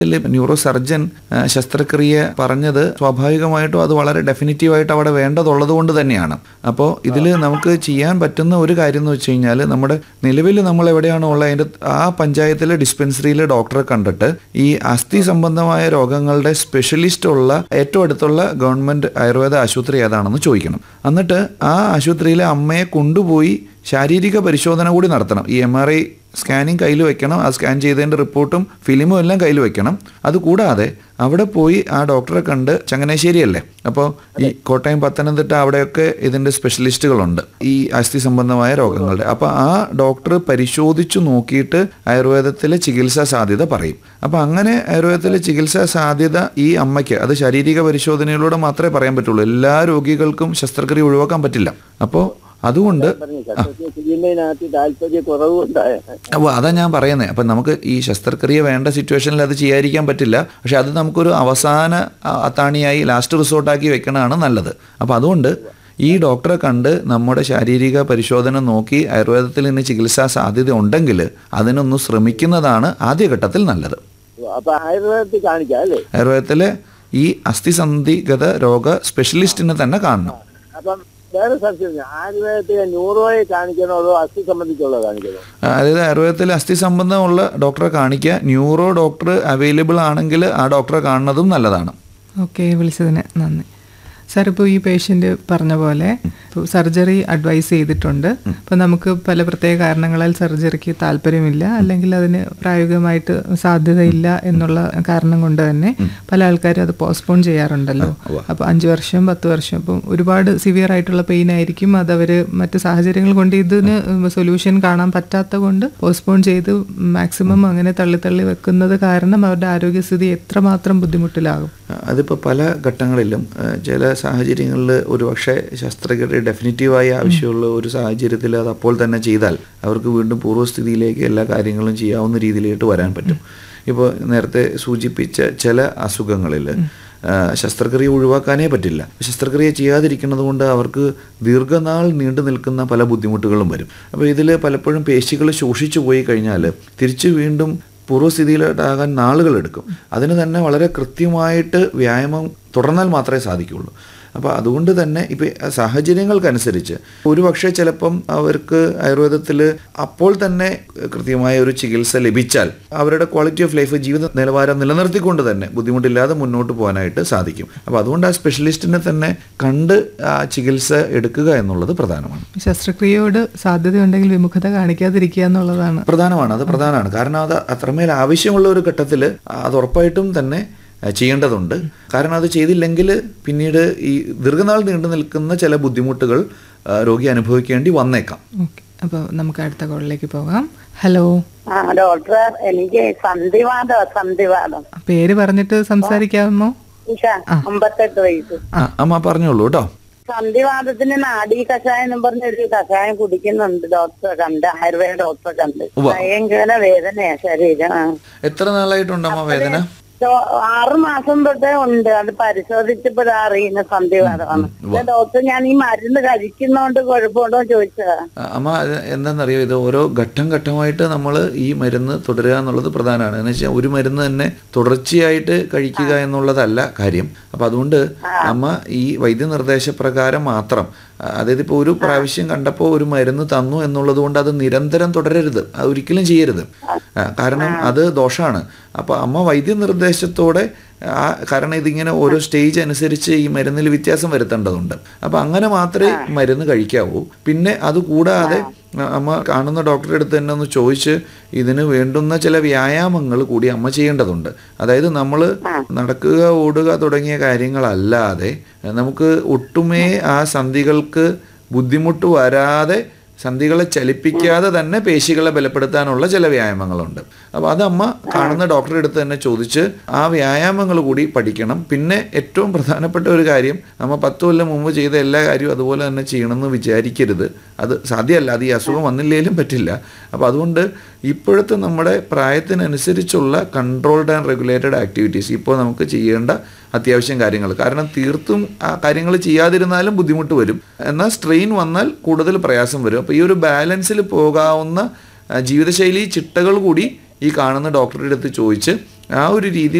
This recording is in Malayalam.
ന്യൂറോ സർജൻ ആ, ശസ്ത്രക്രിയ പറഞ്ഞത് സ്വാഭാവികമായിട്ടും അത് വളരെ ഡെഫിനിറ്റീവായിട്ട് അവിടെ വേണ്ടതുള്ളത് കൊണ്ട് തന്നെയാണ് അപ്പോൾ ഇതിൽ നമുക്ക് ചെയ്യാൻ പറ്റുന്ന ഒരു കാര്യം എന്ന് വെച്ച് കഴിഞ്ഞാൽ നമ്മുടെ നിലവിൽ നമ്മൾ എവിടെയാണോ ഉള്ളത് അതിൻ്റെ ആ പഞ്ചായത്തിലെ ഡിസ്പെൻസറിയിലെ ഡോക്ടറെ കണ്ടിട്ട് ഈ അസ്ഥി സംബന്ധമായ രോഗങ്ങളുടെ സ്പെഷ്യലിസ്റ്റ് ഉള്ള ഏറ്റവും അടുത്തുള്ള ഗവൺമെൻറ് ആയുർവേദ ആശുപത്രി ഏതാണെന്ന് ചോദിക്കണം എന്നിട്ട് ആ ആശുപത്രിയിലെ അമ്മയെ കൊണ്ടുപോയി ശാരീരിക പരിശോധന കൂടി നടത്തണം ഈ എം ആർ ഐ സ്കാനിങ് കയ്യിൽ വെക്കണം ആ സ്കാൻ ചെയ്തതിൻ്റെ റിപ്പോർട്ടും ഫിലിമും എല്ലാം കയ്യിൽ വെക്കണം അതുകൂടാതെ അവിടെ പോയി ആ ഡോക്ടറെ കണ്ട് ചങ്ങനാശ്ശേരി അല്ലേ അപ്പോൾ ഈ കോട്ടയം പത്തനംതിട്ട അവിടെയൊക്കെ ഇതിൻ്റെ സ്പെഷ്യലിസ്റ്റുകളുണ്ട് ഈ അസ്ഥി സംബന്ധമായ രോഗങ്ങളുടെ അപ്പോൾ ആ ഡോക്ടർ പരിശോധിച്ചു നോക്കിയിട്ട് ആയുർവേദത്തിലെ ചികിത്സാ സാധ്യത പറയും അപ്പോൾ അങ്ങനെ ആയുർവേദത്തിലെ ചികിത്സാ സാധ്യത ഈ അമ്മയ്ക്ക് അത് ശാരീരിക പരിശോധനയിലൂടെ മാത്രമേ പറയാൻ പറ്റുള്ളൂ എല്ലാ രോഗികൾക്കും ശസ്ത്രക്രിയ ഒഴിവാക്കാൻ പറ്റില്ല അപ്പോൾ അതുകൊണ്ട് പറഞ്ഞു ശസ്ത്രക്രിയ ചെയ്യുന്നതിനകത്ത് താല്പര്യ കുറവുണ്ടായ അപ്പോൾ അതാ ഞാൻ പറയുന്നത് അപ്പം നമുക്ക് ഈ ശസ്ത്രക്രിയ വേണ്ട സിറ്റുവേഷനിൽ അത് ചെയ്യാതിരിക്കാൻ പറ്റില്ല പക്ഷെ അത് നമുക്കൊരു അവസാന ആ, അത്താണിയായി ലാസ്റ്റ് റിസോർട്ടാക്കി വെക്കണതാണ് നല്ലത് അപ്പോൾ അതുകൊണ്ട് ഈ ഡോക്ടറെ കണ്ട് നമ്മുടെ ശാരീരിക പരിശോധന നോക്കി ആയുർവേദത്തിൽ ഇനി ചികിത്സാ സാധ്യത ഉണ്ടെങ്കിൽ അതിനൊന്ന് ശ്രമിക്കുന്നതാണ് ആദ്യഘട്ടത്തിൽ നല്ലത് അപ്പൊ ആയുർവേദത്തിൽ കാണിക്കാം അല്ലേ ആയുർവേദത്തിലെ ഈ അസ്ഥിസന്ധിഗത രോഗ സ്പെഷ്യലിസ്റ്റിനെ തന്നെ കാണണം അപ്പം വേറെ സംശയം ആയുർവേദത്തിലെ ന്യൂറോയെ കാണിക്കണോ അതോ അസ്ഥി സംബന്ധിച്ചുള്ളത് കാണിക്കണോ അതായത് ആയുർവേദത്തിൽ അസ്ഥി സംബന്ധമുള്ള ഡോക്ടറെ കാണിക്കുക ന്യൂറോ ഡോക്ടർ അവൈലബിൾ ആണെങ്കിൽ ആ ഡോക്ടറെ കാണുന്നതും നല്ലതാണ് ഓക്കെ വിളിച്ചതിന് നന്ദി സാർ ഇപ്പോൾ ഈ പേഷ്യൻ്റ് പറഞ്ഞ പോലെ ഇപ്പോൾ സർജറി അഡ്വൈസ് ചെയ്തിട്ടുണ്ട് അപ്പോൾ നമുക്ക് പല പ്രത്യേക കാരണങ്ങളാൽ സർജറിക്ക് താല്പര്യമില്ല അല്ലെങ്കിൽ അതിന് പ്രായോഗികമായിട്ട് സാധ്യതയില്ല എന്നുള്ള കാരണം കൊണ്ട് തന്നെ പല ആൾക്കാരും അത് പോസ്റ്റ്പോൺ ചെയ്യാറുണ്ടല്ലോ അപ്പോൾ അഞ്ച് വർഷം പത്ത് വർഷം അപ്പം ഒരുപാട് സിവിയർ ആയിട്ടുള്ള പെയിൻ ആയിരിക്കും അതവർ മറ്റ് സാഹചര്യങ്ങൾ കൊണ്ട് ഇതിന് സൊല്യൂഷൻ കാണാൻ പറ്റാത്ത കൊണ്ട് പോസ്റ്റ്പോൺ ചെയ്ത് മാക്സിമം അങ്ങനെ തള്ളി തള്ളി വെക്കുന്നത് കാരണം അവരുടെ ആരോഗ്യസ്ഥിതി എത്രമാത്രം ബുദ്ധിമുട്ടിലാകും അതിപ്പോൾ പല ഘട്ടങ്ങളിലും ആ, ചില സാഹചര്യങ്ങളിൽ ഒരുപക്ഷെ ശസ്ത്രക്രിയ ഡെഫിനിറ്റീവായി ആവശ്യമുള്ള ഒരു സാഹചര്യത്തിൽ അത് അപ്പോൾ തന്നെ ചെയ്താൽ അവർക്ക് വീണ്ടും പൂർവ്വസ്ഥിതിയിലേക്ക് എല്ലാ കാര്യങ്ങളും ചെയ്യാവുന്ന രീതിയിലേക്ക് വരാൻ പറ്റും ഇപ്പോൾ നേരത്തെ സൂചിപ്പിച്ച ചില അസുഖങ്ങളിൽ ആ, ശസ്ത്രക്രിയ ഒഴിവാക്കാനേ പറ്റില്ല ശസ്ത്രക്രിയ ചെയ്യാതിരിക്കുന്നത് കൊണ്ട് അവർക്ക് ദീർഘനാൾ നീണ്ടു നിൽക്കുന്ന പല ബുദ്ധിമുട്ടുകളും വരും അപ്പോൾ ഇതിൽ പലപ്പോഴും പേശികൾ ശോഷിച്ചു പോയി കഴിഞ്ഞാൽ തിരിച്ച് വീണ്ടും പൂർവ്വസ്ഥിതിയിലോട്ടാകാൻ നാളുകളെടുക്കും അതിന് തന്നെ വളരെ കൃത്യമായിട്ട് വ്യായാമം തുടർന്നാൽ മാത്രമേ സാധിക്കുകയുള്ളൂ അപ്പോൾ അതുകൊണ്ട് തന്നെ ഇപ്പം സാഹചര്യങ്ങൾക്കനുസരിച്ച് ഒരുപക്ഷെ ചിലപ്പം അവർക്ക് ആയുർവേദത്തിൽ അപ്പോൾ തന്നെ കൃത്യമായ ഒരു ചികിത്സ ലഭിച്ചാൽ അവരുടെ ക്വാളിറ്റി ഓഫ് ലൈഫ് ജീവിത നിലവാരം നിലനിർത്തിക്കൊണ്ട് തന്നെ ബുദ്ധിമുട്ടില്ലാതെ മുന്നോട്ട് പോകാനായിട്ട് സാധിക്കും അപ്പോൾ അതുകൊണ്ട് ആ സ്പെഷ്യലിസ്റ്റിനെ തന്നെ കണ്ട് ആ ചികിത്സ എടുക്കുക എന്നുള്ളത് പ്രധാനമാണ് ശസ്ത്രക്രിയയോട് സാധ്യതയുണ്ടെങ്കിൽ വിമുഖത കാണിക്കാതിരിക്കുക എന്നുള്ളതാണ് പ്രധാനമാണ് അത് പ്രധാനമാണ് കാരണം അത് അത്രമേൽ ആവശ്യമുള്ള ഒരു ഘട്ടത്തിൽ അത് ഉറപ്പായിട്ടും തന്നെ അഹ് ചെയ്യേണ്ടതുണ്ട് കാരണം അത് ചെയ്തില്ലെങ്കിൽ പിന്നീട് ഈ ദീർഘനാൾ നീണ്ടു നിൽക്കുന്ന ചില ബുദ്ധിമുട്ടുകൾ ആ, രോഗി അനുഭവിക്കേണ്ടി വന്നേക്കാം ഓക്കെ അപ്പോൾ നമുക്ക് അടുത്ത കോളിലേക്ക് പോകാം ഹലോ ആ ഡോക്ടർ എനിക്ക് സന്ധിവാദം സന്ധിവാദം പേര് പറഞ്ഞിട്ട് സംസാരിക്കാമോ ഉഷ അമ്പത്തെട്ട് വയസ്സ് ആ, അമ്മ പറഞ്ഞോളൂ കേട്ടോ സന്ധിവാദത്തിന് നാഡീ കഷായം എന്ന് പറഞ്ഞൊരു കഷായം കുടിക്കുന്നുണ്ട് ഡോക്ടറെ കണ്ട് ആയുർവേദ ഡോക്ടറെ കണ്ട് ഉവ്വ. ഭയങ്കര വേദനയാ ശരീരം ആ. എത്ര നാളായിട്ടുണ്ടമ്മ വേദന ഡോ- ആറ് മാസം തൊട്ടേ ഉണ്ട് അത് പരിശോധിച്ചപ്പോഴാ അറിയുന്ന സന്ധിവാദമാണ് പിന്നെ ഡോക്ടർ ഞാൻ ഈ മരുന്ന് കഴിക്കുന്നോണ്ട് കുഴപ്പമുണ്ടോ എന്ന് ചോദിച്ചതാ ആ, അമ്മ അത് എന്താണെന്നറിയോ ഇത് ഓരോ ഘട്ടം ഘട്ടമായിട്ട് നമ്മൾ ഈ മരുന്ന് തുടരുക എന്നുള്ളത് പ്രധാനമാണ് എന്ന് വെച്ചാൽ ഒരു മരുന്ന് തന്നെ തുടർച്ചയായിട്ട് കഴിക്കുക എന്നുള്ളതല്ല കാര്യം അപ്പം അതുകൊണ്ട് അമ്മ ഈ വൈദ്യനിർദ്ദേശപ്രകാരം മാത്രം ആ, അതായത് ഇപ്പോൾ ഒരു പ്രാവശ്യം കണ്ടപ്പോൾ ഒരു മരുന്ന് തന്നു എന്നുള്ളത് കൊണ്ട് അത് നിരന്തരം തുടരരുത് അത് ഒരിക്കലും ചെയ്യരുത് ആ, കാരണം അത് ദോഷമാണ് അപ്പോൾ അമ്മ വൈദ്യനിർദ്ദേശത്തോടെ ആ കാരണം ഇതിങ്ങനെ ഓരോ സ്റ്റേജ് അനുസരിച്ച് ഈ മരുന്നിൽ വ്യത്യാസം വരുത്തേണ്ടതുണ്ട് അപ്പം അങ്ങനെ മാത്രമേ മരുന്ന് കഴിക്കാവൂ പിന്നെ അത് കൂടാതെ അ- അമ്മ കാണുന്ന ഡോക്ടറെ അടുത്ത് തന്നെ ഒന്ന് ചോദിച്ച് ഇതിന് വേണ്ടുന്ന ചില വ്യായാമങ്ങൾ കൂടി അമ്മ ചെയ്യേണ്ടതുണ്ട് അതായത് നമ്മൾ നടക്കുക ഓടുക തുടങ്ങിയ കാര്യങ്ങളല്ലാതെ നമുക്ക് ഒട്ടുമേ ആ സന്ധികൾക്ക് ബുദ്ധിമുട്ട് വരാതെ സന്ധികളെ ചലിപ്പിക്കാതെ തന്നെ പേശികളെ ബലപ്പെടുത്താനുള്ള ചില വ്യായാമങ്ങളുണ്ട് അപ്പോൾ അത് അമ്മ കാണുന്ന ഡോക്ടറെ അടുത്ത് തന്നെ ചോദിച്ച് ആ വ്യായാമങ്ങൾ കൂടി പഠിക്കണം പിന്നെ ഏറ്റവും പ്രധാനപ്പെട്ട ഒരു കാര്യം നമ്മ പത്ത് കൊല്ലം മുമ്പ് ചെയ്ത എല്ലാ കാര്യവും അതുപോലെ തന്നെ ചെയ്യണമെന്ന് വിചാരിക്കരുത് അത് സാധ്യമല്ല അത് ഈ അസുഖം വന്നില്ലേലും പറ്റില്ല അപ്പോൾ അതുകൊണ്ട് ഇപ്പോഴത്തെ നമ്മുടെ പ്രായത്തിനനുസരിച്ചുള്ള കൺട്രോൾഡ് ആൻഡ് റെഗുലേറ്റഡ് ആക്ടിവിറ്റീസ് ഇപ്പോൾ നമുക്ക് ചെയ്യേണ്ട അത്യാവശ്യം കാര്യങ്ങൾ കാരണം തീർത്തും ആ കാര്യങ്ങൾ ചെയ്യാതിരുന്നാലും ബുദ്ധിമുട്ട് വരും എന്നാൽ സ്ട്രെയിൻ വന്നാൽ കൂടുതൽ പ്രയാസം വരും അപ്പോൾ ഈ ഒരു ബാലൻസിൽ പോകാവുന്ന ആ, ജീവിതശൈലി ചിട്ടകൾ കൂടി ഈ കാണുന്ന ഡോക്ടറുടെ അടുത്ത് ചോദിച്ച് ആ ഒരു രീതി